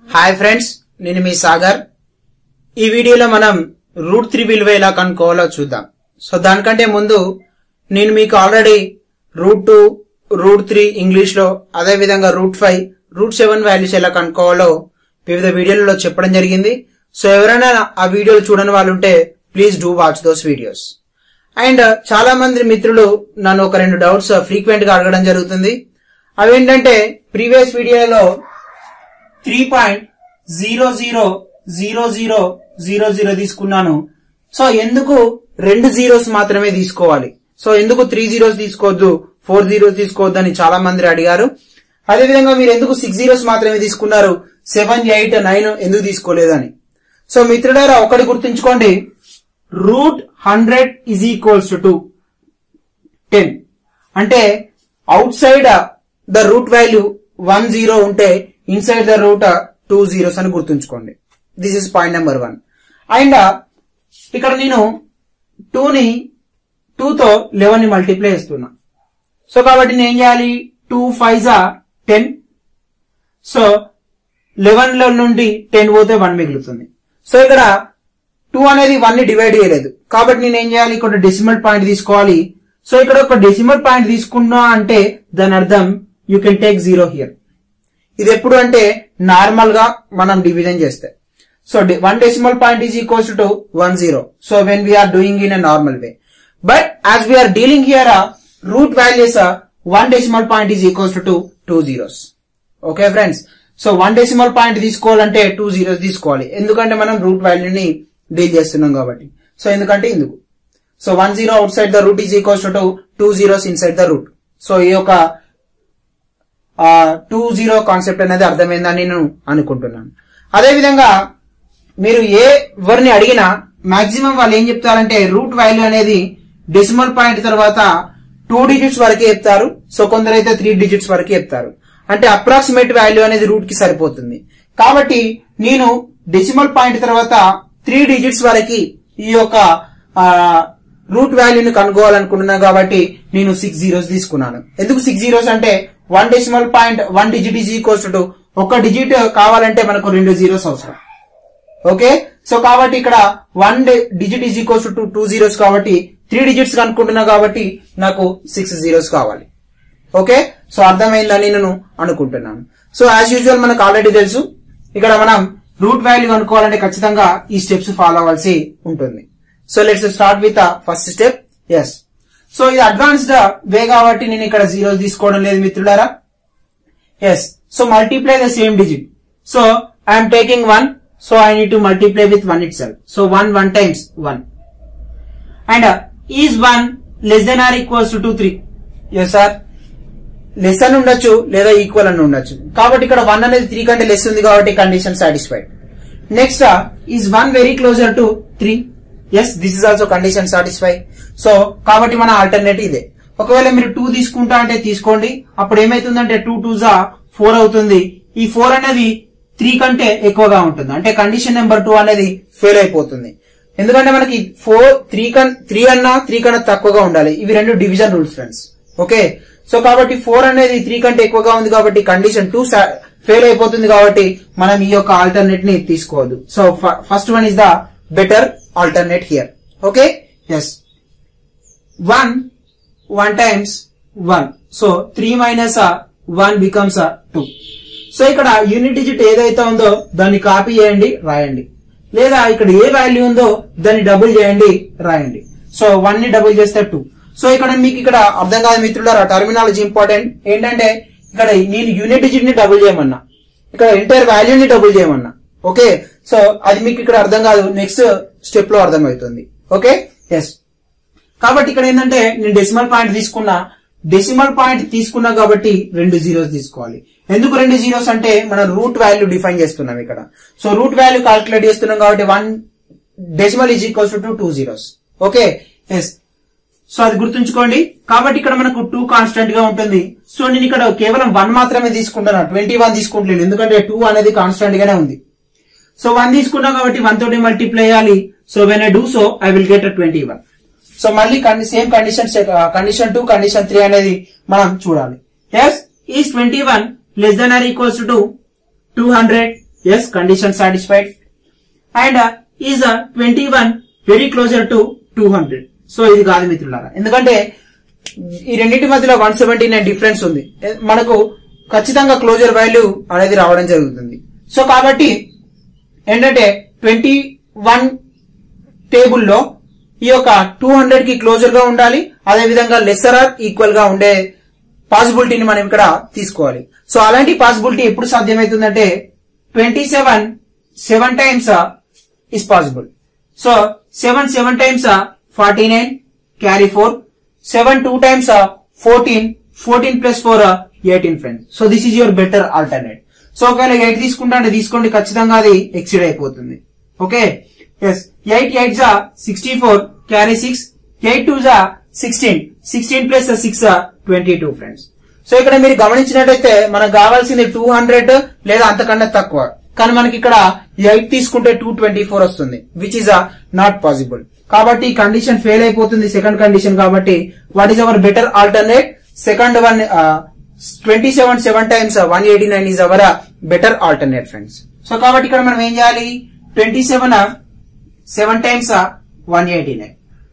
Hi friends నేను మీ సాగర్ ఈ వీడియోలో మనం రూట్ త్రీ విలువ ఎలా కనుక్కోవాలో చూద్దాం సో దానికంటే ముందు నేను మీకు already root two root three English లో అదే విధంగా root five root seven values ఎలా కనుక్కోవాలో వివిధ వీడియోలలో చెప్పడం జరిగింది సో ఎవరైనా ఆ వీడియోలు చూడని వాళ్ళు ఉంటే please do watch those videos and చాలా మంది మిత్రులు నన్ను ఒక రెండు డౌట్స్ ఫ్రీక్వెంట్ గా అడగడం జరుగుతుంది అవేంటంటే ప్రీవియస్ వీడియోలో three point zero zero zero zero zero zero తీసుకున్నాను సో ఎందుకు రెండు జీరోస్ మాత్రమే తీసుకోవాలి సో ఎందుకు త్రీ జీరోస్ తీసుకోవద్దు ఫోర్ జీరోస్ తీసుకోవద్దు అని చాలా మంది అడిగారు అదేవిధంగా మీరు ఎందుకు సిక్స్ జీరోస్ మాత్రమే తీసుకున్నారు సెవెన్ ఎయిట్ నైన్ ఎందుకు తీసుకోలేదని సో మిత్రుడారా ఒకటి గుర్తుంచుకోండి root hundred is equals to ten అంటే outside the root value one zero ఉంటే inside the root two zeros అని గుర్తుంచుకోండి this is point number one and ఇక్కడ నేను టూని టూతో లెవెన్ ని మల్టిప్లై చేస్తున్నా సో కాబట్టి నేను ఏం చేయాలి టూ ఫైవ్ జా టెన్ సో లెవెన్ లో నుండి టెన్ పోతే వన్ మిగులుతుంది సో ఇక్కడ టూ అనేది వన్ ని డివైడ్ చేయలేదు కాబట్టి నేను ఏం చేయాలి ఇక్కడ డెసిమల్ పాయింట్ తీసుకోవాలి సో ఇక్కడ ఒక డెసిమల్ పాయింట్ తీసుకున్నా అంటే దాని అర్థం you can take zero here ఇది ఎప్పుడు అంటే నార్మల్ గా మనం డివిజన్ చేస్తే so one decimal point is equals to one zero so when we are doing in a normal way but as we are dealing here root values one decimal point is equals to two zeros okay friends so one decimal point తీసుకోవాలంటే two zeros తీసుకోవాలి ఎందుకంటే మనం route వాల్యూని deal చేస్తున్నాం కాబట్టి so ఎందుకంటే ఇందుకు so one zero outside the root is equals to two zeros inside the root so ఈ యొక్క టూ జీరో కాన్సెప్ట్ అనేది అర్థమైందని నేను అనుకుంటున్నాను అదే విధంగా మీరు ఏ ఎవరిని అడిగినా మాక్సిమం వాళ్ళు ఏం చెప్తారంటే రూట్ వాల్యూ అనేది డెసిమల్ పాయింట్ తర్వాత టూ డిజిట్స్ వరకే చెప్తారు సో కొందరైతే త్రీ డిజిట్స్ వరకే చెప్తారు అంటే అప్రాక్సిమేట్ వాల్యూ అనేది రూట్ కి సరిపోతుంది కాబట్టి నేను డెసిమల్ పాయింట్ తర్వాత త్రీ డిజిట్స్ వరకు ఈ యొక్క రూట్ వాల్యూని కనుక్కోవాలనుకుంటున్నాను కాబట్టి నేను సిక్స్ జీరోస్ తీసుకున్నాను ఎందుకు సిక్స్ జీరోస్ అంటే one decimal point one digit is equals to ఒక డిజిట్ కావాలంటే మనకు రెండు జీరోస్ అవసరం ఓకే సో కాబట్టి ఇక్కడ one digit is equals to two zeros కాబట్టి త్రీ డిజిట్స్ కనుక్కుంటున్నా కాబట్టి నాకు సిక్స్ జీరోస్ కావాలి ఓకే సో అర్థమైందని నేను అనుకుంటున్నాను సో యాజ్ యూజువల్ మనకు ఆల్రెడీ తెలుసు ఇక్కడ మనం రూట్ వాల్యూ అనుకోవాలంటే ఖచ్చితంగా ఈ స్టెప్స్ ఫాలో అవ్వాల్సి ఉంటుంది so let's start with first step yes so ఇది అడ్వాన్స్డ్ వే కాబట్టి నేను ఇక్కడ జీరోస్ తీసుకోవడం లేదు మిత్రులారా yes so multiply the same digit so I'm taking one so I need to multiply with one itself so one one times one and is one less than or equals to three yes sir less అని ఉండొచ్చు లేదా equal అని ఉండొచ్చు కాబట్టి ఇక్కడ one అనేది three కంటే less ఉంది కాబట్టి condition satisfied next is one very closer to three yes this is also condition satisfy so కాబట్టి మన ఆల్టర్నేట్ ఇదే ఒకవేళ మీరు టూ తీసుకుంటా అంటే తీసుకోండి అప్పుడు ఏమైతుందంటే టూ టూ జా ఫోర్ అవుతుంది ఈ ఫోర్ అనేది త్రీ కంటే ఎక్కువగా ఉంటుంది అంటే కండిషన్ నెంబర్ టూ అనేది ఫెయిల్ అయిపోతుంది ఎందుకంటే మనకి ఫోర్ త్రీ కన్ త్రీ అన్నా త్రీ కన్నా తక్కువగా ఉండాలి ఇవి రెండు division rules friends okay so కాబట్టి ఫోర్ అనేది త్రీ కంటే ఎక్కువగా ఉంది కాబట్టి కండిషన్ టూ ఫెయిల్ అయిపోతుంది కాబట్టి మనం ఈ యొక్క ఆల్టర్నేట్ ని తీసుకోవద్దు so first one is the better alternate here. Okay? Yes. 1, 1 times 1. So, 3 minus a 1 becomes a 2. So ఇక్కడ యూనిట్ డిజిట్ ఏదైతే ఉందో దాన్ని కాపీ చేయండి రాయండి లేదా ఇక్కడ ఏ వాల్యూ ఉందో దాన్ని డబుల్ చేయండి రాయండి సో వన్ ని డబుల్ చేస్తే టూ సో ఇక్కడ మీకు ఇక్కడ అర్థం కాదు మిత్రులారా టర్మినాలజీ ఇంపార్టెంట్ ఏంటంటే ఇక్కడ నేను యూనిట్ డిజిట్ ని డబుల్ చేయమన్నా ఇక్కడ ఎంటైర్ వాల్యూని డబుల్ చేయమన్నా ఓకే సో అది మీకు ఇక్కడ అర్థం కాదు నెక్స్ట్ స్టెప్ లో అర్థమవుతుంది ఓకే ఎస్ కాబట్టి ఇక్కడ ఏంటంటే నేను డెసిమల్ పాయింట్ తీసుకున్నా డెసిమల్ పాయింట్ తీసుకున్నా కాబట్టి రెండు జీరోస్ తీసుకోవాలి ఎందుకు రెండు జీరోస్ అంటే మనం రూట్ వాల్యూ డిఫైన్ చేస్తున్నాం ఇక్కడ సో రూట్ వాల్యూ కాల్కులేట్ చేస్తున్నాం కాబట్టి one decimal is equals to two zeros okay yes so అది గుర్తుంచుకోండి కాబట్టి ఇక్కడ మనకు టూ కాన్స్టెంట్ గా ఉంటుంది సో నేను ఇక్కడ కేవలం వన్ మాత్రమే తీసుకుంటున్నా ట్వంటీ వన్ తీసుకుంటలేను ఎందుకంటే టూ అనేది కాన్స్టెంట్ గానే ఉంది సో వన్ తీసుకున్నా కాబట్టి వన్ తోటి మల్టిప్లై చేయాలి so when I do so I will get twenty one so మళ్ళీ same condition condition two condition three అనేది మనం చూడాలి yes is twenty one less than or equals to two hundred yes condition satisfied and is twenty one very closer to two hundred so ఇది కాదు మిత్రులారా ఎందుకంటే ఈ రెండింటి మధ్యలో వన్ సెవెంటీ నైన్ డిఫరెన్స్ ఉంది ఎ- మనకు ఖచ్చితంగా క్లోజర్ వాల్యూ అనేది రావడం జరుగుతుంది సో కాబట్టి ఏంటంటే ట్వంటీ వన్ టేబుల్లో ఈ యొక్క టూ హండ్రెడ్ కి క్లోజర్ గా ఉండాలి అదే విధంగా లెస్సర్ ఆర్ ఈక్వల్ గా ఉండే పాసిబిలిటీని మనం ఇక్కడ తీసుకోవాలి సో అలాంటి పాసిబిలిటీ ఎప్పుడు సాధ్యమవుతుందంటే twenty seven seven times is possible so seven seven times forty nine carry four seven two times fourteen fourteen plus four eighteen friends so this is your better alternate so ఒకవేళ eight తీసుకుంటా అంటే తీసుకోండి ఖచ్చితంగా అది exceed అయిపోతుంది okay yes eight eight జా sixty four carry six eight two జా sixteen sixteen plus six twenty two friends so ఇక్కడ మీరు గమనించినట్టయితే మనకు కావాల్సింది టూ హండ్రెడ్ లేదా అంతకన్నా తక్కువ కానీ మనకి ఇక్కడ ఎయిట్ తీసుకుంటే టూ ట్వంటీ ఫోర్ వస్తుంది విచ్ ఇస్ నాట్ పాసిబుల్ కాబట్టి కండిషన్ ఫెయిల్ అయిపోతుంది సెకండ్ కండిషన్ కాబట్టి what is our better alternate second one twenty seven seven times one eighty nine is our better alternate friends so కాబట్టి ఇక్కడ మనం ఏం చేయాలి twenty seven seven times one eighty nine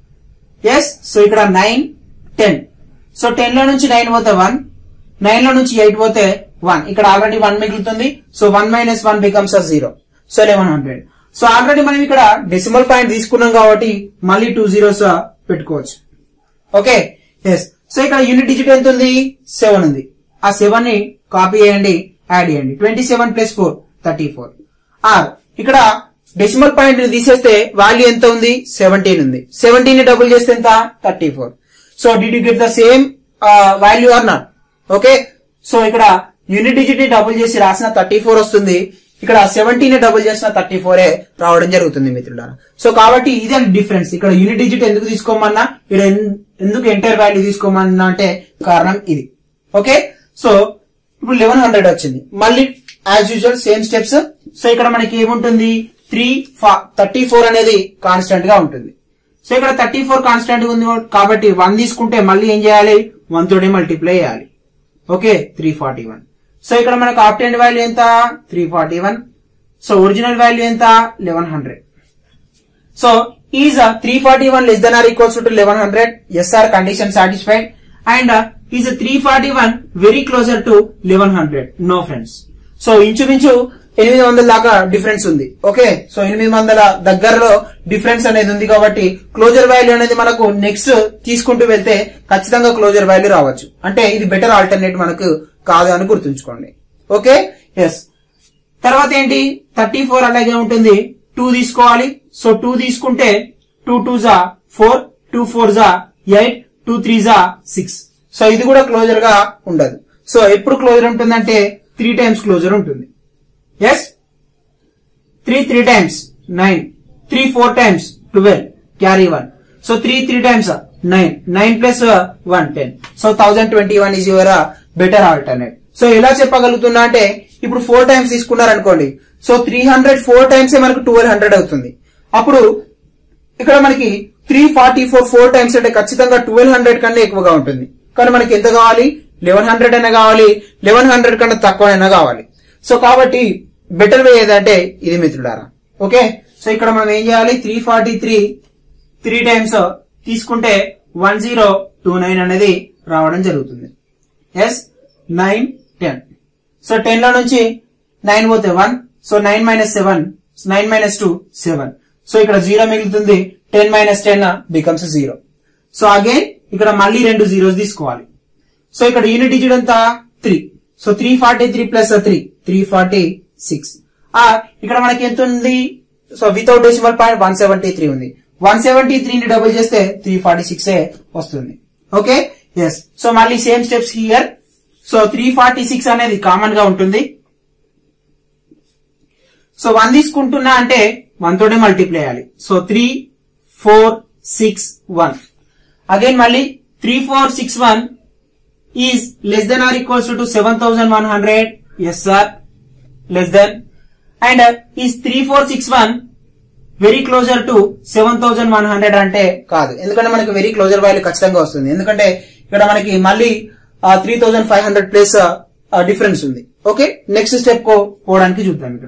yes so ఇక్కడ nine ten so ten లో నుంచి nine పోతే one nine లో నుంచి ఎయిట్ పోతే వన్ ఇక్కడ ఆల్రెడీ వన్ మిగులుతుంది so one minus one becomes a zero so eleven hundred so already మనం ఇక్కడ డెసిమల్ పాయింట్ తీసుకున్నాం కాబట్టి మళ్ళీ టూ జీరోస్ పెట్టుకోవచ్చు ఓకే ఎస్ సో ఇక్కడ యూనిట్ డిజిట్ ఎంత ఉంది సెవెన్ ఉంది ఆ సెవెన్ ని కాపీ చేయండి యాడ్ చేయండి twenty seven plus four thirty four or ఇక్కడ డెసిమల్ పాయింట్ ని తీసేస్తే వాల్యూ ఎంత ఉంది సెవెంటీన్ ఉంది సెవెంటీన్ ని డబుల్ చేస్తే ఎంత thirty four so did you get the same value or not okay so ఇక్కడ యూనిట్ డిజిట్ ని డబుల్ చేసి రాసిన థర్టీ ఫోర్ వస్తుంది ఇక్కడ సెవెంటీన్ ని డబుల్ చేసిన థర్టీ ఫోరే రావడం జరుగుతుంది మిత్రులారా సో కాబట్టి ఇదే డిఫరెన్స్ ఇక్కడ యూనిట్ డిజిట్ ఎందుకు తీసుకోమన్నా ఇక్కడ ఎన్- ఎందుకు ఎంటైర్ వాల్యూ తీసుకోమన్నా అంటే కారణం ఇది ఓకే సో ఇప్పుడు లెవెన్ హండ్రెడ్ వచ్చింది మళ్ళీ as usual same steps so ఇక్కడ మనకి ఏముంటుంది త్రీ థర్టీ ఫోర్ అనేది కాన్స్టెంట్ గా ఉంటుంది సో ఇక్కడ థర్టీ ఫోర్ కాన్స్టెంట్ ఉంది కాబట్టి వన్ తీసుకుంటే మళ్ళీ ఏం చేయాలి వన్ తోటి మల్టిప్లై చేయాలి okay three forty one so ఇక్కడ మనకు ఆప్టెంట్ వాల్యూ ఎంత three forty one so original value ఎంత eleven hundred so is three forty one less than or equals to eleven hundred yes our condition satisfied and is three forty one very closer to eleven hundred no friends so ఇంచుమించు ఎనిమిది వందల దాకా difference ఉంది okay so ఎనిమిది వందల దగ్గరలో difference అనేది ఉంది కాబట్టి క్లోజర్ వాల్యూ అనేది మనకు నెక్స్ట్ తీసుకుంటూ వెళ్తే ఖచ్చితంగా క్లోజర్ వాల్యూ రావచ్చు అంటే ఇది బెటర్ ఆల్టర్నేట్ మనకు కాదు అని గుర్తుంచుకోండి ఓకే ఎస్ తర్వాత ఏంటి థర్టీ ఫోర్ అలాగే ఉంటుంది టూ తీసుకోవాలి సో టూ తీసుకుంటే టూ టూ జా ఫోర్ టూ ఫోర్ జా ఎయిట్ టూ త్రీ జా సిక్స్ సో ఇది కూడా క్లోజర్ గా ఉండదు సో ఎప్పుడు క్లోజర్ ఉంటుందంటే త్రీ టైమ్స్ క్లోజర్ ఉంటుంది yes three three times nine three four times twelve carry one so three three times nine nine plus one ten so thousand twenty one is your better alternate so ఎలా చెప్పగలుగుతున్నా అంటే ఇప్పుడు four times తీసుకున్నారనుకోండి so three hundred four times మనకు twelve hundred అవుతుంది అప్పుడు ఇక్కడ మనకి three forty four four times అంటే ఖచ్చితంగా ట్వెల్వ్ హండ్రెడ్ కన్నా ఎక్కువగా ఉంటుంది కానీ మనకి ఎంత కావాలి లెవెన్ హండ్రెడ్ అయినా కావాలి లెవెన్ హండ్రెడ్ కన్నా తక్కువైనా కావాలి సో కాబట్టి బెటర్ వే ఏదంటే ఇది మిత్రులారా ఓకే సో ఇక్కడ మనం ఏం చేయాలి three forty three three times తీసుకుంటే వన్ జీరో టూ నైన్ అనేది రావడం జరుగుతుంది yes nine ten so ten లో నుంచి నైన్ పోతే one so nine minus seven nine minus two seven so ఇక్కడ జీరో మిగులుతుంది ten minus ten becomes zero so again ఇక్కడ మళ్ళీ రెండు జీరోస్ తీసుకోవాలి సో ఇక్కడ యూనిట్ డిజిట్ ఎంత three so three forty three plus three three forty six ఇక్కడ మనకి ఎంత ఉంది so without decimal point one seventy three ఉంది వన్ సెవెంటీ త్రీని డబుల్ చేస్తే త్రీ ఫార్టీ సిక్స్ వస్తుంది ఓకే ఎస్ సో మళ్ళీ same steps here so three forty six అనేది కామన్ గా ఉంటుంది సో వన్ తీసుకుంటున్నా అంటే వన్ తోటే మల్టిప్లై చేయాలి so three four six one again మళ్ళీ three four six one is less than or equals to seven thousand one hundred yes sir less than and is three four six one very closer to seven thousand one hundred అంటే కాదు ఎందుకంటే మనకి very closer value ఖచ్చితంగా వస్తుంది ఎందుకంటే ఇక్కడ మనకి మళ్ళీ three thousand five hundred plus difference ఉంది ఓకే నెక్స్ట్ స్టెప్ పోవడానికి చూద్దాం ఇక్కడ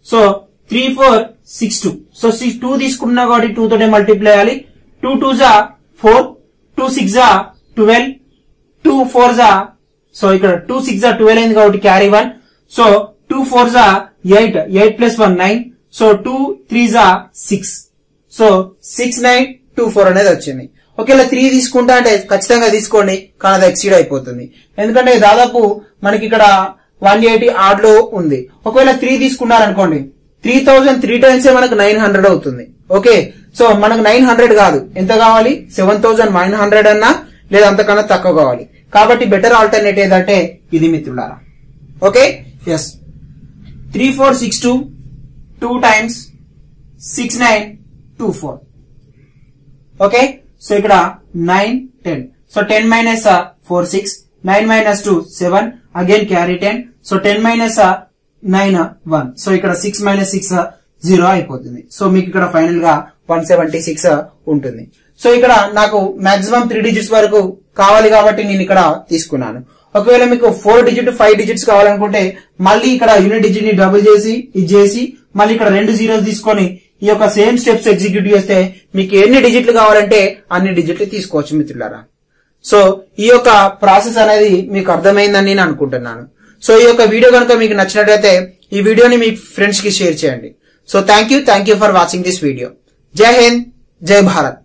so three four six two so six two తీసుకున్నా కాబట్టి టూ తోటే మల్టిప్లై చేయాలి టూ టూ జా ఫోర్ టూ సిక్స్ జా ట్వెల్వ్ టూ ఫోర్ జా సో ఇక్కడ టూ సిక్స్ జా ట్వెల్వ్ అయింది కాబట్టి carry one so two four జా eight eight plus one nine so two three జా six so six nine two four అనేది వచ్చింది ఒకవేళ త్రీ తీసుకుంటా అంటే ఖచ్చితంగా తీసుకోండి కానీ అది ఎక్సీడ్ అయిపోతుంది ఎందుకంటే దాదాపు మనకి ఇక్కడ వన్ ఎయిటీ ఆడ్ లో ఉంది ఒకవేళ త్రీ తీసుకున్నారనుకోండి త్రీ థౌజండ్ త్రీ టైమ్స్ మనకు నైన్ హండ్రెడ్ అవుతుంది ఓకే సో మనకు నైన్ హండ్రెడ్ కాదు ఎంత కావాలి సెవెన్ థౌసండ్ నైన్ హండ్రెడ్ అన్నా లేదా అంతకన్నా తక్కువ కావాలి కాబట్టి బెటర్ ఆల్టర్నేట్ ఏంటంటే ఇది మిత్రులారా okay yes three four six two two times six nine two four okay so ఇక్కడ nine ten so ten minus four six nine minus two seven again carry ten so ten minus nine one so ఇక్కడ six minus six zero అయిపోతుంది so మీకు ఇక్కడ final గా one seventy six ఉంటుంది so ఇక్కడ నాకు maximum three digits వరకు కావాలి కాబట్టి నేను ఇక్కడ తీసుకున్నాను ఒకవేళ మీకు ఫోర్ డిజిట్ ఫైవ్ డిజిట్స్ కావాలనుకుంటే మళ్ళీ ఇక్కడ యూనిట్ డిజిట్ ని డబుల్ చేసి ఇది చేసి మళ్ళీ ఇక్కడ రెండు జీరోస్ తీసుకొని ఈ యొక్క సేమ్ స్టెప్స్ ఎగ్జిక్యూట్ చేస్తే మీకు ఎన్ని డిజిట్లు కావాలంటే అన్ని డిజిట్లు తీసుకోవచ్చు మిత్రులారా సో ఈ యొక్క ప్రాసెస్ అనేది మీకు అర్థమైందని నేను అనుకుంటున్నాను సో ఈ యొక్క వీడియో కనుక మీకు నచ్చినట్లయితే ఈ వీడియోని మీ ఫ్రెండ్స్ కి షేర్ చేయండి so thank you thank you for watching this video జై హింద్ జై భారత్